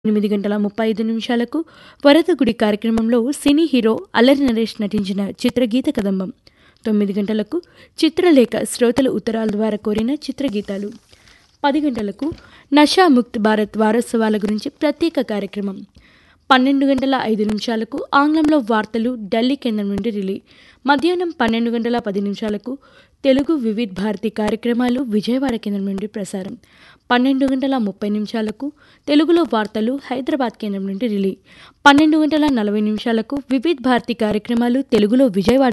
ఎనిమిది గంటల ముప్పై ఐదు నిమిషాలకు వరదగుడి కార్యక్రమంలో సినీ హీరో అల్లరి నరేష్ నటించిన చిత్రగీత కదంబం తొమ్మిది గంటలకు చిత్రలేఖ శ్రోతల ఉత్తరాల ద్వారా కోరిన చిత్రగీతాలు పది గంటలకు నషా ముక్త్ భారత్ వారోత్సవాల గురించి ప్రత్యేక కార్యక్రమం పన్నెండు గంటల ఐదు నిమిషాలకు ఆంగ్లంలో వార్తలు ఢిల్లీ కేంద్రం నుండి రిలీ మధ్యాహ్నం పన్నెండు గంటల పది నిమిషాలకు తెలుగు వివిధ్ భారతి కార్యక్రమాలు విజయవాడ కేంద్రం నుండి ప్రసారం పన్నెండు గంటల ముప్పై నిమిషాలకు తెలుగులో వార్తలు హైదరాబాద్ కేంద్రం నుండి రిలీ పన్నెండు గంటల నలభై నిమిషాలకు వివిధ్ భారతి కార్యక్రమాలు తెలుగులో విజయవాడ